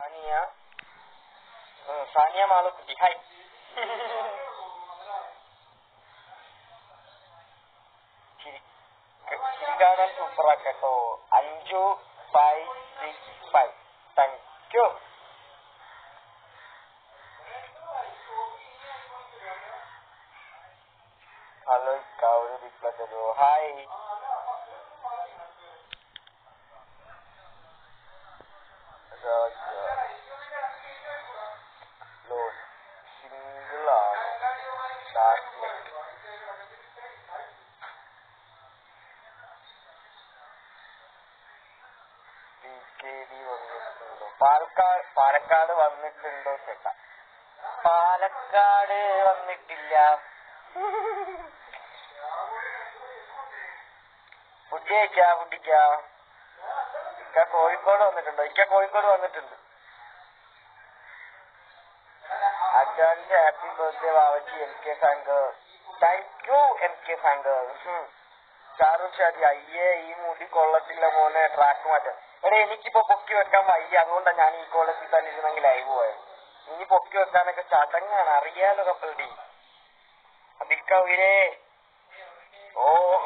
സാനിയ ഉം, സാനിയ മാളുക്കുട്ടി ഹായ് ചിരി ചിരി കാണാൻ സൂപ്പറാ കേട്ടോ അഞ്ചു five six five thank you hello ഇക്ക ഒരു റിപ്ലൈ തരുമോ ഹായ് സിംഗിൾ ആണ് ഡാർക്ക് പി കെ ഡി വന്നിട്ടുണ്ടോ പാലക്കാട് പാലക്കാട് വന്നിട്ടുണ്ടോ ചേട്ടാ പാലക്കാട് വന്നിട്ടില്ല ഫുഡ് കഴിക്കാ ഫുഡിക്കാ ഇക്ക കോഴിക്കോട് വന്നിട്ടുണ്ടോ ഇക്ക കോഴിക്കോട് വന്നിട്ടുണ്ട് advance happy birthday Vavachi M K Sankar thank you M K Sankar Charu Shaji അയ്യേ ഈ മുടി കൊള്ളത്തില്ല മോനെ ട്രാക്ക് മാറ്റാൻ എടാ എനിക്കിപ്പോ പൊക്കി വെക്കാൻ വയ്യ അതുകൊണ്ടാണ് ഞാൻ ഈ കോളത്തിൽ തന്നെ ഇരുന്നെങ്കിൽ ലൈവ് പോയത് ഇനി പൊക്കി വെക്കാനൊക്കെ ചടങ്ങാണ് അറിയാലോ കപ്പൽഡി അതിക്ക ഉയരേ ഓ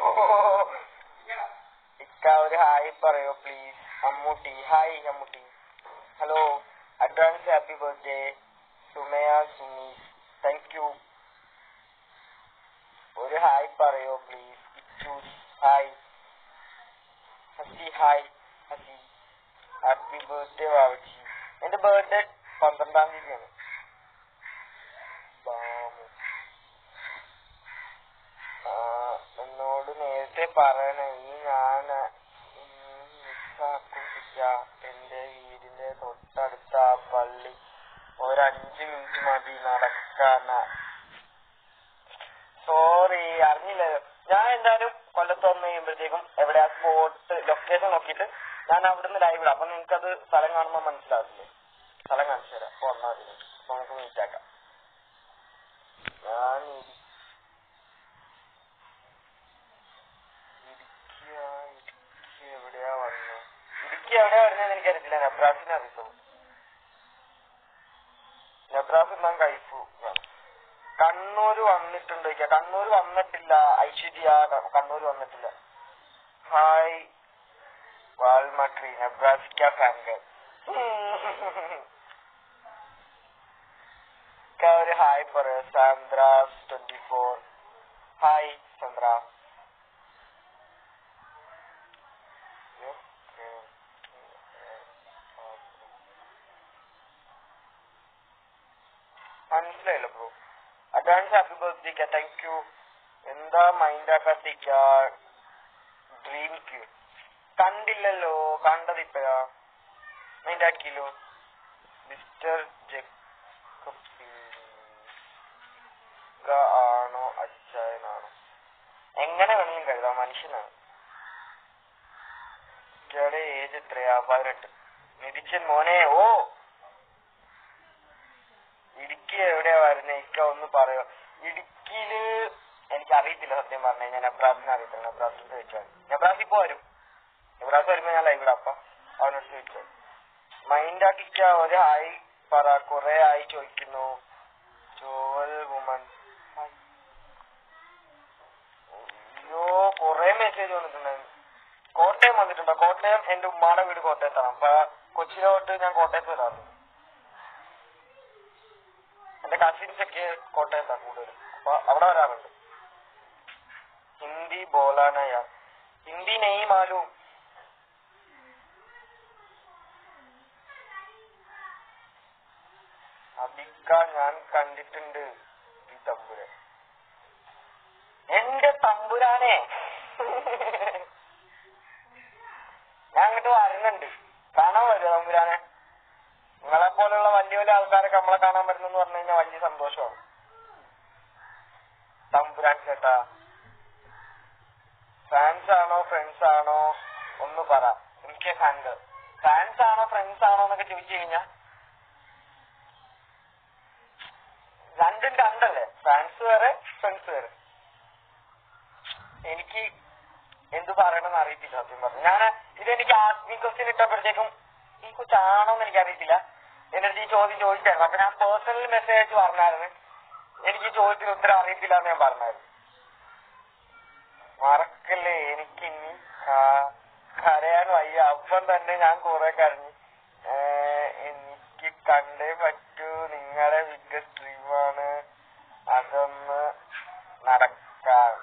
ഇക്ക ഒരു ഹായ് പറയോ please Ammootty hi Ammootty hello advance happy birthday Sumaya Sunees thank you ഒരു ഹായ് പറയോ please Ichus hi Hasi hi Hasi happy birthday Vavachi എന്റെ ബർത്ത്ഡേ പന്ത്രണ്ടാം തീയതിയാണ് ബാമു. ആ, എന്നോട് നേരത്തെ പറയണേ ഈ ഞാൻ മിസ്സാക്കുന്നില്ല എന്റെ വീടിന്റെ തൊട്ടടുത്ത ആ പള്ളി ഒരഞ്ച് മിനിറ്റ് മതി നടക്കാൻ സോറി അറിഞ്ഞില്ലല്ലോ ഞാൻ എന്തായാലും കൊല്ലത്ത് വന്ന് കഴിയുമ്പോഴത്തേക്കും എവിടെയാ സ്പോട്ട് ലൊക്കേഷൻ നോക്കിയിട്ട് ഞാൻ അവിടുന്ന് ലൈവ് ഇടാം അപ്പൊ നിങ്ങൾക്ക് അത് സ്ഥലം കാണുമ്പോൾ മനസ്സിലാവില്ലേ സ്ഥലം കാണിച്ചു തരാം അപ്പൊ വന്നാൽ മതി അപ്പൊ നമുക്ക് മീറ്റ് ആക്കാം ഞാൻ ഇരി- ഇടുക്കിയ ഇടുക്കി എവിടെയാ വന്നത് ഇടുക്കി എവിടെയാ വരുന്നതെന്ന് എനിക്കറിയത്തില്ല നെബ്രാസിനെ അറിയത്തുള്ളൂ നെബ്രാസ് ഞാൻ കഴിച്ചു കണ്ണൂര് വന്നിട്ടുണ്ട് ചോദിക്കാം കണ്ണൂര് വന്നിട്ടില്ല ഐശ്വര്യ ക- കണ്ണൂര് വന്നിട്ടില്ല ഹായ് വാൾമട്രി നെബ്രാസിക്ക ഫാൻകൾ ഒരു ഹായ് പറയോ Sandra twenty four hi Chandra മനസ്സിലായില്ല ബ്രോ അഡ്വാൻസ് ഹാപ്പി ബർത്ത്ഡേക്ക് താങ്ക് യു എന്താ മൈൻഡ് ആക്കാത്തേക്ക ഡ്രീം ക്യൂ കണ്ടില്ലല്ലോ കണ്ടത് ഇപ്പഴാ മൈൻഡ് ആക്കിയല്ലോ മിസ്റ്റർ ജെ ആണോ അച്ചായനാണോ എങ്ങനെ വേണമെങ്കിലും കരുതാം മനുഷ്യനാണ് ഇയാളുടെ ഏജ് എത്രയാ പതിനെട്ട് നിതിച്ചൻ മോനെ ഓ ഇടുക്കി എവിടെയാ വരുന്നത് ഇക്ക ഒന്ന് പറയോ ഇടുക്കിയില് എനിക്ക് അറിയത്തില്ല സത്യം പറഞ്ഞു കഴിഞ്ഞാൽ നബ്രാസിനെ അറിയത്തില്ല നബ്രാസിന് ചോദിച്ചാൽ നബ്രാസ് ഇപ്പൊ വരും നബ്രാസ് വരുമ്പോ ഞാൻ ലൈവ് ഇടാം അപ്പൊ അവനോട് ചോദിച്ചോ മൈൻഡ് ആക്കിക്ക ഒരു ഹായ് പറ കൊറേ ആയി ചോദിക്കുന്നു ചോവൽ വുമൺ അയ്യോ കൊറേ മെസ്സേജ് വന്നിട്ടുണ്ടായിരുന്നു കോട്ടയം വന്നിട്ടുണ്ടോ കോട്ടയം എന്റെ ഉമ്മാടെ വീട് കോട്ടയത്താണ് അപ്പൊ കൊച്ചിയിലോട്ട് ഞാൻ കോട്ടയത്ത് വരാറുണ്ട് എന്റെ കസിൻസ് ഒക്കെ കോട്ടയത്താണ് കൂടുതലും അപ്പൊ അവിടെ വരാറുണ്ട് ഹിന്ദി ബോലാനയ ഹിന്ദി നെയ് മാലൂം അബിക്ക ഞാൻ കണ്ടിട്ടുണ്ട് ഈ തമ്പുരാൻ എന്റെ തമ്പുരാനെ ഞാൻ അങ്ങോട്ട് വരുന്നുണ്ട് കാണാൻ വരുമോ തമ്പുരാനെ നിങ്ങളെ പോലുള്ള വലിയ വലിയ ആൾക്കാരൊക്കെ നമ്മളെ കാണാൻ വരുന്നെന്ന് പറഞ്ഞു കഴിഞ്ഞാൽ വലിയ സന്തോഷമാണ് തമ്പുരാൻ ചേട്ടാ ഫാൻസ് ആണോ ഫ്രണ്ട്സ് ആണോ ഒന്ന് പറ എനിക്ക് ഫാൻസ് ഫാൻസ് ആണോ ഫ്രണ്ട്സ് ആണോ എന്നൊക്കെ ചോദിച്ചു കഴിഞ്ഞാ രണ്ടും രണ്ടല്ലേ ഫാൻസ് വേറെ ഫ്രണ്ട്സ് വേറെ എനിക്ക് എന്ത് പറയണമെന്ന് അറിയത്തില്ല സത്യം പറഞ്ഞു ഞാൻ ഇതെനിക്ക് ആത്മീയ ക്വസ്റ്റ്യൻ ഇട്ടപ്പോഴത്തേക്കും ഈ കൊച്ചാണോന്ന് എനിക്ക് അറിയത്തില്ല എന്റെ അടുത്ത് ഈ ചോദ്യം ചോദിച്ചായിരുന്നു അപ്പൊ ഞാൻ പേഴ്സണൽ മെസ്സേജ് അയച്ച് പറഞ്ഞായിരുന്നു എനിക്ക് ഈ ചോദ്യത്തിന് ഉത്തരം അറിയത്തില്ല എന്ന് ഞാൻ പറഞ്ഞായിരുന്നു മറക്കല്ലേ എനിക്ക് ഇനി ക- കരയാൻ വയ്യ അപ്പം തന്നെ ഞാൻ കുറെ കരഞ്ഞു ഏഹ് എനിക്ക് കണ്ടേ പറ്റൂ നിങ്ങളുടെ ബിഗ് സ്ട്രീമാണ് അതൊന്ന് നടക്കാം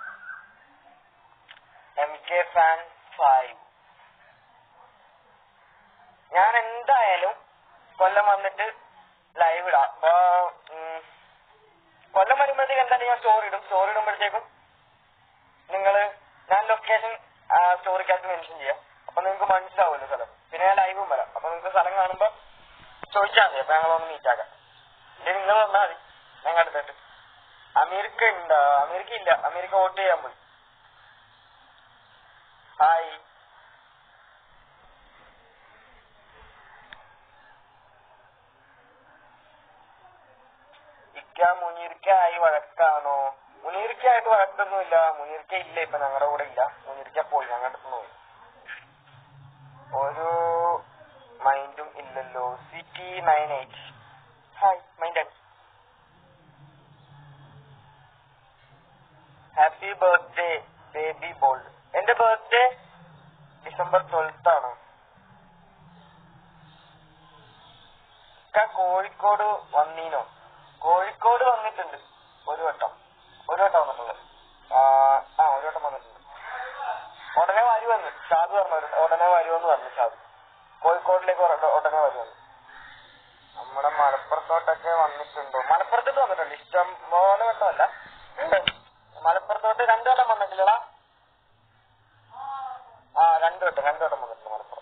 എം കെ ഫാൻ ഫൈവ് ഞാൻ എന്തായാലും കൊല്ലം വന്നിട്ട് ലൈവ് ഇടാം അപ്പൊ ഉം, കൊല്ലം വരുമ്പോഴത്തേക്ക് എന്തായാലും ഞാൻ സ്റ്റോറി ഇടും സ്റ്റോറി ഇടുമ്പോഴത്തേക്കും നിങ്ങള് ഞാൻ ലൊക്കേഷൻ സ്റ്റോറിക്കകത്ത് മെൻഷൻ ചെയ്യാം അപ്പൊ നിങ്ങൾക്ക് മനസ്സിലാവുമല്ലോ സ്ഥലം പിന്നെ ഞാൻ ലൈവും വരാം അപ്പൊ നിങ്ങൾക്ക് സ്ഥലം കാണുമ്പോ ചോദിച്ചാൽ മതി അപ്പൊ ഞങ്ങളൊന്ന് മീറ്റ് ആക്കാം ഇല്ലെങ്കിൽ നിങ്ങൾ വന്നാൽ മതി ഞങ്ങൾ അടുത്തിട്ട് അമേരിക്ക ഉണ്ടോ അമേരിക്ക ഇല്ല അമേരിക്ക വോട്ട് ചെയ്യാൻ പോയി ഹായ് ഇക്ക മുനീർക്കായി വഴക്കാണോ മുനീർക്കായിട്ട് വഴക്കൊന്നുമില്ല മുനീർക്ക ഇല്ല ഇപ്പൊ ഞങ്ങളുടെ കൂടെ ഇല്ല മുനീർക്ക പോയി ഞങ്ങളുടെ അടുത്ത് പോയി ഒരു മൈൻഡും ഇല്ലല്ലോ city nine eight hi mind happy birthday baby ball എന്റെ ബർത്ത്ഡേ ഡിസംബർ ട്വൽത്ത് ആണ് ഇക്ക കോഴിക്കോട് വന്നീനോ കോഴിക്കോട് വന്നിട്ടുണ്ട് ഒരു വട്ടം ഒരു വട്ടം വന്നിട്ടുള്ളത് ആ ആ, ഒരു വട്ടം വന്നിട്ടുണ്ട് ഉടനെ വരുമെന്ന് ഷാദ് പറഞ്ഞു ഒരു- ഉടനെ വരുമെന്ന് പറഞ്ഞു ഷാദ് കോഴിക്കോടിലേക്ക് ഉടനെ ഉടനെ വരുമെന്ന് നമ്മുടെ മലപ്പുറത്തോട്ടൊക്കെ വന്നിട്ടുണ്ടോ മലപ്പുറത്തോട്ട് വന്നിട്ടുണ്ട് ഇഷ്ടം പോലെ വട്ടമല്ല ഉണ്ട് മലപ്പുറത്തോട്ട് രണ്ടു വട്ടം വന്നിട്ടില്ലടാ ആ രണ്ടു വട്ടം രണ്ടു വട്ടം വന്നിട്ടുണ്ട് മലപ്പുറം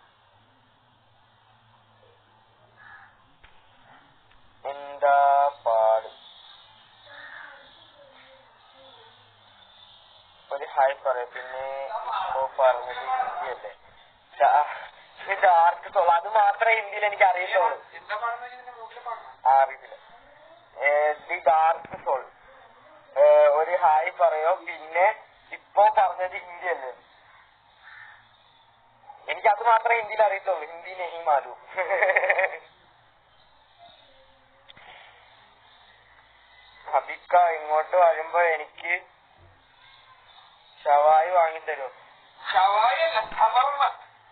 എന്താ പാട് ഒരു ഹായ് പറയാം പിന്നെ ഇപ്പോ പറഞ്ഞത് ഹിന്ദിയല്ലേ ഇത് ഡാർക്ക് സോൾ അത് മാത്രമേ ഹിന്ദിയിൽ എനിക്ക് അറിയത്തുള്ളൂ എന്താ പാടുന്നത് ഇതിന്റെ മൂക്കിലെ പാടണം ആ, അറിയത്തില്ല ദി ഡാർക്ക് സോൾ ഒരു ഹായ് പറയോ പിന്നെ ഇപ്പോ പറഞ്ഞത് ഹിന്ദി അല്ലേ എനിക്ക് അത് മാത്രമേ ഹിന്ദിയിൽ അറിയത്തുള്ളൂ ഹിന്ദി നെഹി മാലൂ ഹബിക്ക ഇങ്ങോട്ട് വരുമ്പോ എനിക്ക് ഷവായി വാങ്ങിത്തരോ ഷവായി അല്ല ഷവർമ്മ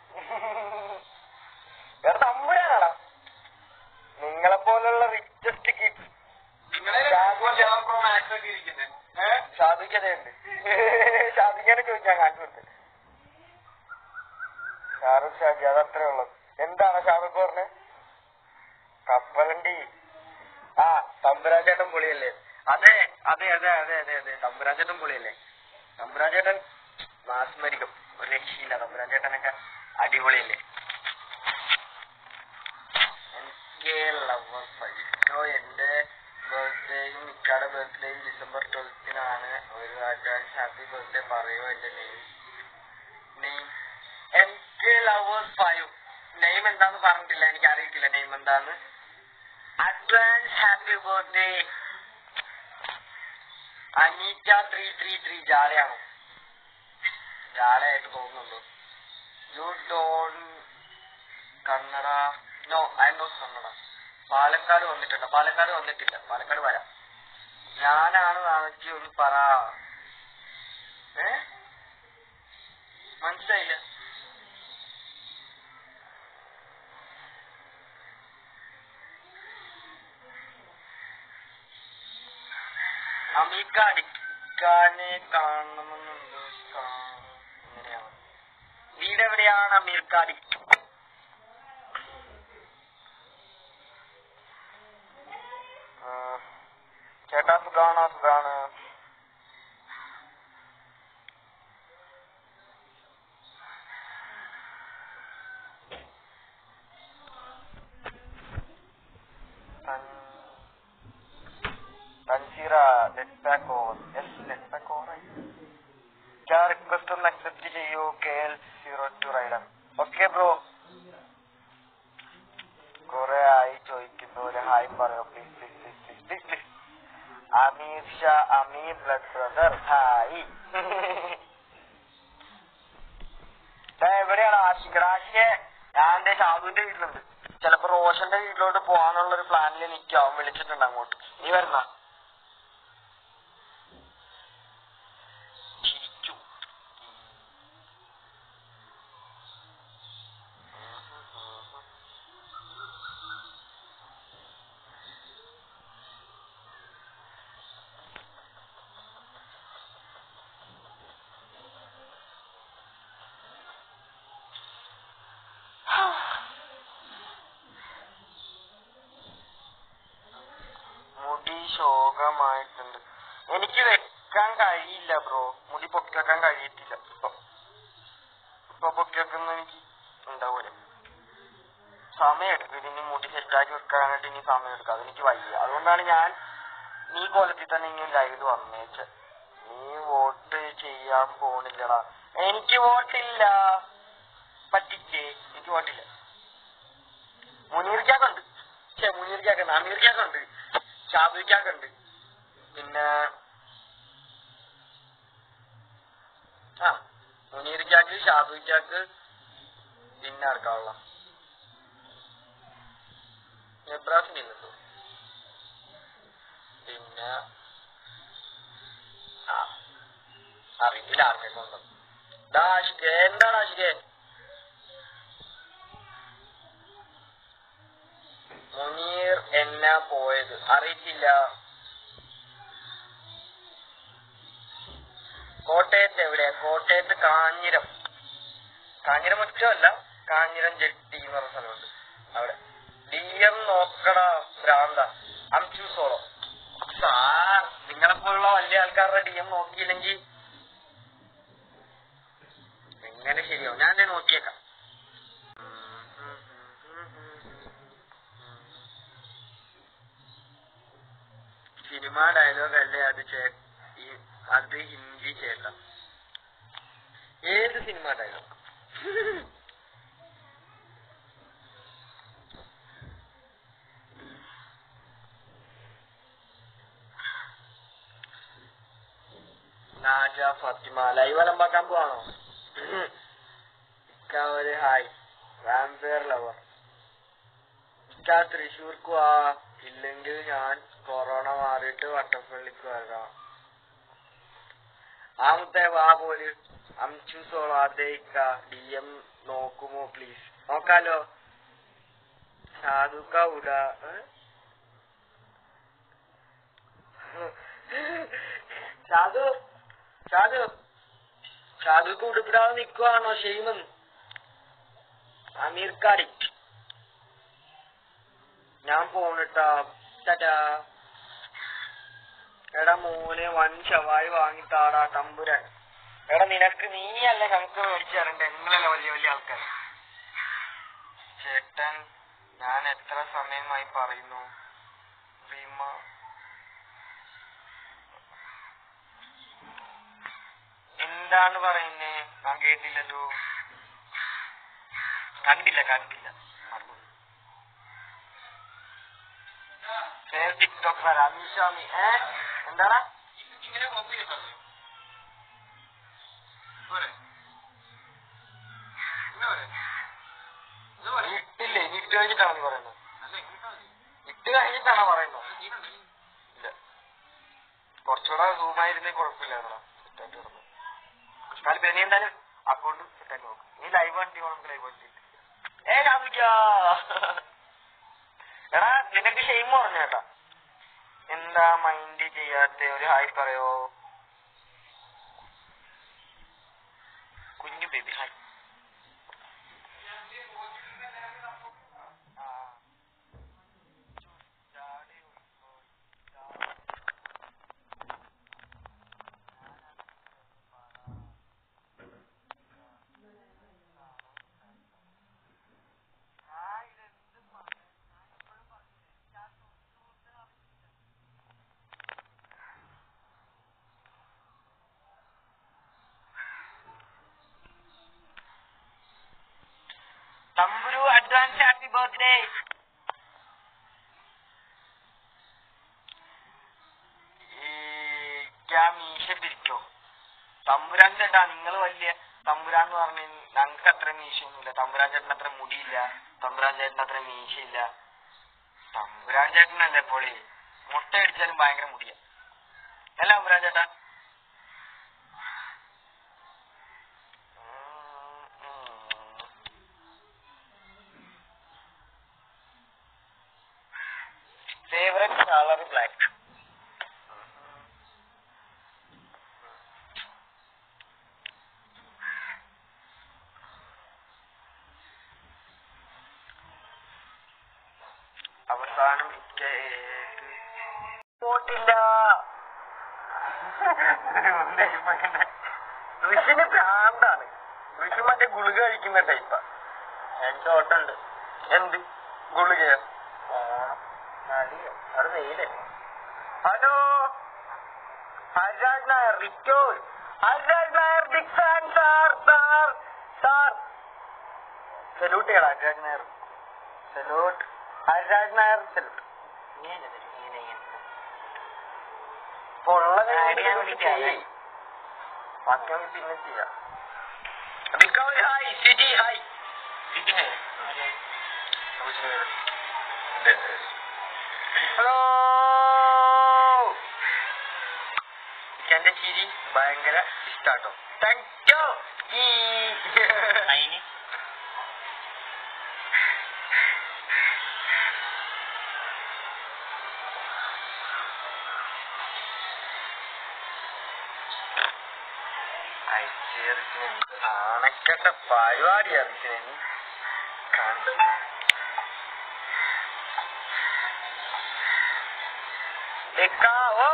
വേറെ തമ്പുരാനാടാ നിങ്ങളെ പോലുള്ള റിച്ചസ്റ്റ് കിഡ് നിങ്ങളെ പ്രോ മാക്സ് ഒക്കെ ഇരിക്കുന്നത് ഏഹ് ഷാദിക്കതയുണ്ട് ഷാദിക്കാനെ ചോദിച്ചാൽ കാണിച്ചു കൊടുത്ത് ഷാറുഖ് ഷാജി അതത്രേ ഉള്ളൂ എന്താണ് ഷാറുഖ് പറഞ്ഞത് കപ്പലണ്ടി ആ തമ്പുരാജേട്ടൻ പൊളിയല്ലേ അതെ അതെ അതെ അതെ അതെ അതെ തമ്പുരാജേട്ടൻ പൊളിയല്ലേ തമ്പുരാജേട്ടൻ മാസ്മരിക്കും ഒരു രക്ഷയില്ല തമ്പുരാജേട്ടനൊക്കെ അടിപൊളിയല്ലേ എനിക്ക് ലവർ ഫൈറ്റോ എന്റെ ബർത്ത്ഡേയും മിക്കാടെ ബർത്ത്ഡേയും ഡിസംബർ ട്വൽത്തിനാണ് ഒരു അഡ്വാൻസ് ഹാപ്പി ബർത്ത്ഡേ പറയോ എന്റെ name name M K lovers five name എന്താന്ന് പറഞ്ഞിട്ടില്ല എനിക്ക് അറിയിട്ടില്ല നെയിം എന്താന്ന് advance happy birthday Aneeta three three three ജാലയാണോ ജാലയായിട്ട് തോന്നുന്നുണ്ടോ you don't Kannada no I am not Kannada Palakkad വന്നിട്ടുണ്ട് പാലക്കാട് വന്നിട്ടില്ല പാലക്കാട് വരാം ഞാനാണ് നാളേക്ക് ഒന്ന് പറ ഏ മനസ്സിലായില്ല അമീക്ക അടിക്കാനെ കാണണമെന്നുണ്ട് കാ- ഇങ്ങനെയാണ് വീട് എവിടെയാണ് അമീർക്കാടി ചേട്ടാ സുഖാണോ സുഖാണ് തൻ- Thanseera let back over yes let back over क्या रिक्वेस्ट ഒന്ന് അക്സെപ്റ്റ് ചെയ്യൂ K L zero two rider okay bro കുറെ ആയി ചോദിക്കുന്നു ഒരു ഹായ് പറയോ please please please please please please Ameer Shah Ameer blood brother hi ദാ എവിടെയാണ് ആഷിഖ് ആഷിഖെ ഞാൻ എന്റെ ഷാബുവിന്റെ വീട്ടിലുണ്ട് ചിലപ്പോ റോഷന്റെ ഹാളിൽ നിൽക്കും അവൻ വിളിച്ചിട്ടുണ്ട് അങ്ങോട്ട് നീ വരുന്ന ചിരിച്ചു മുടി ശോകമായിട്ടുണ്ട് എനിക്ക് വെക്കാൻ കഴിയില്ല ബ്രോ മുടി പൊക്കി വെക്കാൻ കഴിയത്തില്ല ഇപ്പൊ ഇപ്പൊ പൊക്കി വെക്കുന്ന എനിക്ക് ഉണ്ടാവൂല സമയം എടുക്കും ഇതിന് മുടി സെറ്റാക്കി വെക്കാനായിട്ട് ഇനി സമയം എടുക്കും അതെനിക്ക് വയ്യ അതുകൊണ്ടാണ് ഞാൻ നീ കോലത്തിൽ തന്നെ ഇങ്ങനെ ലൈവ് വന്നേച്ച നീ വോട്ട് ചെയ്യാൻ പോണില്ലടാ എനിക്ക് വോട്ടില്ല പറ്റിച്ചേ എനിക്ക് വോട്ടില്ല മുനീർക്കാക്കുണ്ട് ഛേ മുനീർക്കാക്കുണ്ട് അമീർക്കാക്കുണ്ട് ഷാബിക്കാക്കുണ്ട് പിന്നെ ആ മുനീർക്കാക്ക് ഷാബിക്കാക്ക് പിന്നെ ആർക്കാവുള്ള എബ്രാസിന് ഇല്ലല്ലോ പിന്നെ ആ അറിയില്ല ആർക്കൊക്കെ ഉണ്ടെന്ന് ദാ ആഷിഖേ എന്താണ് ആഷിഖേ മുനീർ എന്നാ പോയത് അറിയിച്ചില്ല കോട്ടയത്ത് എവിടെ കോട്ടയത്ത് കാഞ്ഞിരം കാഞ്ഞിരം മുറ്റമല്ല കാഞ്ഞിരം ജെട്ടി എന്ന് പറഞ്ഞ സ്ഥലമുണ്ട് അവിടെ ഡി എം നോക്കടാ ഭ്രാന്ത അംചു സോളോ സാർ നിങ്ങളെപ്പോലുള്ള വലിയ ആൾക്കാരുടെ ഡി എം നോക്കിയില്ലെങ്കിൽ എങ്ങനെ ശരിയാവും ഞാൻ ദേ നോക്കിയേക്കാം സിനിമ ഡയലോഗ് അല്ലേ അത് ചേ ഈ- അത് ഹിന്ദി ചേട്ട ഏത് cinema dialogue Naja Fathima live അലമ്പാക്കാൻ പോവാണോ ഇക്ക ഒരു ഹായ് വാമ്പയർ ലവർ ഇക്ക തൃശ്ശൂർക്ക് വാ ഇല്ലെങ്കിൽ ഞാൻ കൊറോണ മാറിയിട്ട് വട്ടപ്പള്ളിക്ക് വരാം ആമത്തെ വാ പോല് അംചു സോളോ അതെ ഇക്ക ഡി എം നോക്കുമോ പ്ലീസ് നോക്കാലോ സാധുക്ക ഉട ഏ? സാധു സാധു സാധുക്ക് ഉടുപ്പിടാതെ നിക്കുവാണോ ഷെയ്മെന്ന് അമീർക്കാടി ഞാൻ പോണിട്ടാ ടാറ്റാ എടാ മോനെ വൻ ശവായി വാങ്ങിത്താടാ തമ്പുരാൻ എടാ നിനക്ക് നീയല്ല നമുക്ക് മേടിച്ചു തരണ്ടേ നിങ്ങളല്ല വലിയ വലിയ ആൾക്കാർ ചേട്ടൻ ഞാൻ എത്ര സമയമായി പറയുന്നു റീമ എന്താണ് പറയുന്നേ ഞാൻ കേട്ടില്ലല്ലോ കണ്ടില്ല കണ്ടില്ല മറന്നുപോയി. ഫേസ് ടിക്ടോക്കർ അമിഷാമി ഏ എന്താണ് ഇങ്ങനെ കോപ്പി ചെയ്തത് പോരെ ഇങ്ങനെ പോരെ ഇത് പോരെ നീ ഇട്ടില്ലേ ഇനി ഇട്ട് കഴിഞ്ഞിട്ടാണ് നീ പറയുന്നത് അല്ല ഇങ്ങോട്ടാ മതി ഇട്ട് കഴിഞ്ഞിട്ടാണോ പറയുന്നത് അത് തീരുണ്ട് ഇല്ല കുറച്ചുകൂടെ സൂമായിരുന്നേ കുഴപ്പമില്ലായിരുന്നോ സെറ്റായിട്ട് കിടന്നു കാലം പിന്നെ നീ എന്തായാലും അക്കൗണ്ട് സെറ്റാക്കി നോക്കും നീ ലൈവ് വണ്ടി നമുക്ക് ലൈവ് വണ്ടി ഏ രാമിക്കാ എടാ നിനക്ക് ഷെയിം പറഞ്ഞു കേട്ടാ എന്താ മൈൻഡ് ചെയ്യാത്ത ഒരു ഹായ് പറയോ കുഞ്ഞു ബേബി ഹായ് ആ. ചാടി പോയി. ചാടി. തമ്പുരു അഡ്വാൻസ് ഹാപ്പി ബർത്ത്ഡേ മീശ പിരിക്കോ തമ്പുരാൻ ചേട്ടാ നിങ്ങൾ വലിയ തമ്പുരാൻ എന്ന് പറഞ്ഞ ഞങ്ങൾക്ക് അത്ര മീശയൊന്നുമില്ല തമ്പുരാൻ ചേട്ടന് അത്ര മുടിയില്ല തമ്പുരാൻ ചേട്ടന് അത്ര മീശയില്ല തമ്പുരാൻ ചേട്ടനല്ലേ പൊളി മുട്ട അടിച്ചാലും ഭയങ്കര മുടിയ അല്ല തമ്പുരാൻ ചേട്ടാ ഫേവറേറ്റ് കളർ ബ്ലാക്ക് അവസാനം പോട്ടില്ല ഋഷിന് ഭ്രാന്താണ് ഋഷി മറ്റേ ഗുളിക കഴിക്കുന്ന ടൈപ്പാ എനിക്ക് ഓട്ടുണ്ട് എന്ത് ഗുളികയോ അത് വെയിലല്ലേ hello Hariraj Nair recall Hariraj Nair big fan sir sir sir salute ചെയ്യണം ഹരിരാജ് നായർ സല്യൂട്ട് ഹരിരാജ് നായർ സല്യൂട്ട് പൊള്ള ആരെയാ വിളിക്കാതെ? ബാക്കി നമുക്ക് പിന്നെ ചെയ്യാം ബിക്കോൾ ഹായ് സിറ്റി ഹായ് ഹലോ എന്റെ ചിരി ഭയങ്കര ഇഷ്ടാട്ടോ താങ്ക് യു അതിന് ആണക്കെട്ട പരിപാടി അറിയിച്ചു കാണിച്ചു ഡിക്കാവോ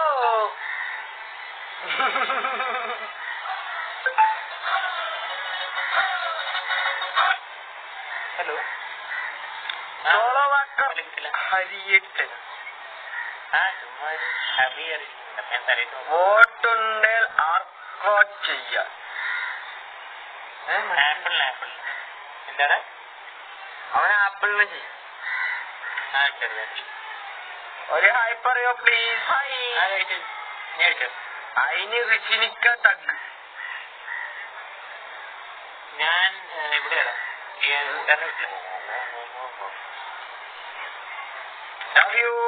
ഹലോ സോളോ വാക്കർ വിളിക്കത്തില്ല. ഹരിയട്ടൻ ആ ചുമ്മാ ഒരു ഹബി അറിയില്ല ഞാൻ തലയിട്ട് വോട്ടുണ്ടേൽ ആർക്കോ ചെയ്യാൻ ആപ്പിളിന് ആപ്പിളിന് എന്താണ് അവൻ ആപ്പിളിന് ചെയ്യും ആ ശരി ഒരു ഹായ് പറയോ പ്ലീസ് ഹായ് ആ കഴിച്ചു ഞാൻ കഴിച്ചു അതിന് ഋഷിനിക്ക തഗ് ഞാൻ ഏ, ഇവിടെയാണ് ഈ കൂട്ടുകാരുടെ വീട്ടില്. ലവ് യു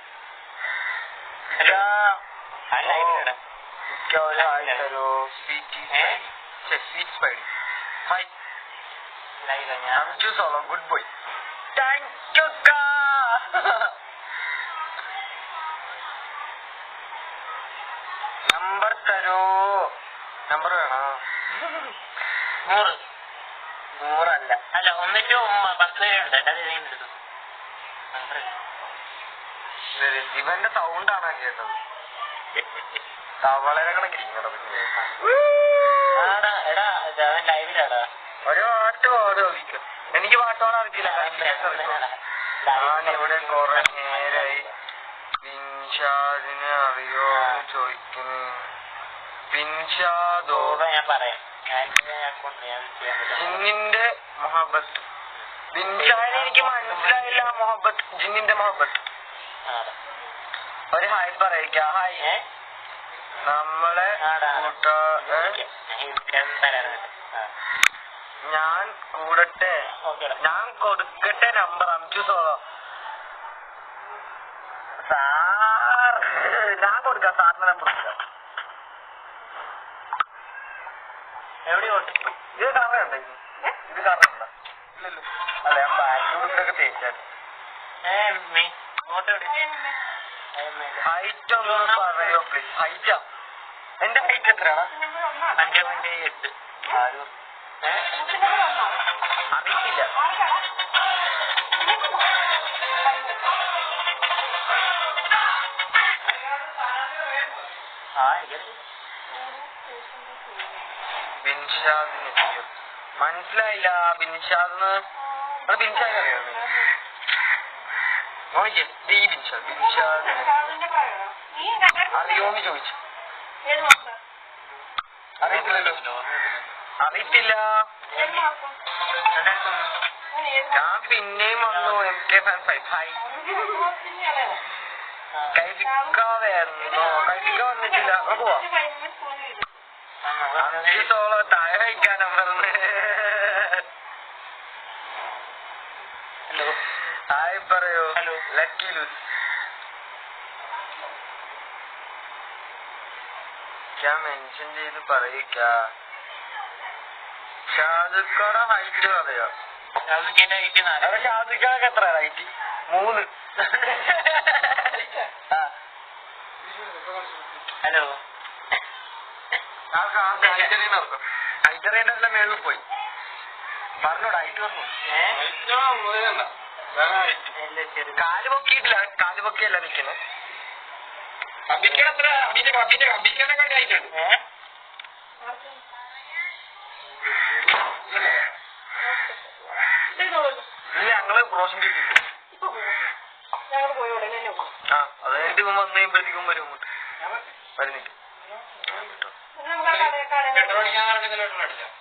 ഹലോ ആ ലൈവിലാണ് ഒരു ഹായ് തരോ സ്വീറ്റ് ഏ? സ്വീറ്റ് സ്പൈഡി ഹായ് ലൈവിലാണ് ഞാൻ അഞ്ചു solo good boy thank you number തരൂ നമ്പർ വേണോ നൂറ് നൂറല്ല അല്ല ഒന്നിട്ട് ഉമ്മ പത്ത് പേരുണ്ട് അത് ഏതെങ്കിലും എടുത്തു നമ്പറില്ല. ശരി, ഇവന്റെ സൗണ്ടാണ് കേട്ടത് തവളരെ കണക്കിരിക്കും ആടാ എടാ ഇത് അവൻ ലൈവിലാടാ ഒരു പാട്ട് പാട് ചോദിക്കും എനിക്ക് പാട്ട് പാടാൻ അറിയില്ല ഞാനിവിടെ കുറെ നേരായി ബിൻഷാദിനെ അറിയോ എന്ന് ചോദിക്കുന്നു ബിൻഷാദോ ഓർമ്മ ഞാൻ പറയാം ഞാൻ അക്കൗണ്ട് ഞാൻ ചെയ്യാൻ പറ്റില്ല ജിന്നിന്റെ മൊഹബത്ത് ബിൻഷാദിനെ എനിക്ക് മനസ്സിലായില്ല ആ മൊഹബത്ത് ജിന്നിന്റെ മൊഹബത്ത് ആടാ ഒരു ഹായ് പറയിക്ക ഹായ് ഏ നമ്മളെ ആടാ കൂട്ടാ ഏ? ഞാൻ തരാറുണ്ട് ആ ഞാൻ കൂടട്ടെ ഓക്കേടാ ഞാൻ കൊടുക്കട്ടെ നമ്പർ അഞ്ചു സോളോ സാർ ഞാൻ കൊടുക്കാം സാറിന്റെ നമ്പർ കൊടുക്കാം എവിടെ ഓട്ട് ഇത് കറയുണ്ടോ ഇത് ഇത് കറയുണ്ടോ ഇല്ലല്ലോ അല്ല ഞാൻ ബാംഗ്ലൂരിലൊക്കെ തേച്ചായിരുന്നു ഏ മീ ഓട്ടോ എവിടെ ഹൈറ്റ് ഒന്ന് പറയോ പ്ലീസ് ഹൈറ്റാ എന്റെ ഹൈറ്റ് എത്രയാണ് അഞ്ച് പോയിന്റ് എട്ട് ആരും ഏ അറിയിട്ടില്ല ആ എനിക്കറിയാം ബിൻഷാദിന് എത്തിയോ മനസ്സിലായില്ല ബിൻഷാദിന് അത് ബിൻഷാദിനെ അറിയോ നോക്കിയേ ദേ ഈ ബിൻഷാദ് ബിൻഷാദിന് അറിയോന്ന് ചോദിച്ചു അറിയത്തില്ലല്ലോ അറിയത്തില്ല ഞാൻ പിന്നെയും വന്നു M K fan five hi കൈഫിക്ക വരുന്നോ കൈഫിക്ക വന്നിട്ടില്ല നമുക്ക് പോവാം അഞ്ച് സോളോ താഴെ വയ്ക്കാനാ പറഞ്ഞത് ഹലോ ഹായ് പറയൂ ഹലോ. ലക്കി ലൂസ് ഞാൻ മെൻഷൻ ചെയ്ത് പറയിക്ക ഷാജുക്കോടെ ഹൈറ്റ് പറയാ ഷാസുക്കേന്റെ ഹൈറ്റ് നാല് അവിടെ ഷാജുക്കൊക്കെ എത്ര ഹൈറ്റ് മൂന്ന് ആ. ഹലോ ആൾക്ക് ആൾക്ക് ഹൈറ്ററിയുടെ അർത്ഥം ഹൈറ്ററിയുടെ എല്ലാം മേളിൽ പോയി പറഞ്ഞോടാ ഹൈറ്റ് പറഞ്ഞു എല്ലാം ചെറുത് കാല് പൊക്കിയിട്ടില്ല കാല് പൊക്കിയല്ല നിക്കുന്നത് ഏ ഇല്ല ഞങ്ങള് റോഷൻ ചെയ്തു ഞങ്ങൾ പോയി ഉടനെ തന്നെ പോകും ആ അത് കഴിഞ്ഞിട്ട് ഇവൻ വന്നു കഴിയുമ്പോഴത്തേക്കും വരും അങ്ങോട്ട് വരുന്നില്ല നമുക്ക് ആ കടയിൽ കടയിൽ പെട്രോൾ ഞാൻ ഇറങ്ങുന്നതിലോട്ട് അടിച്ചാ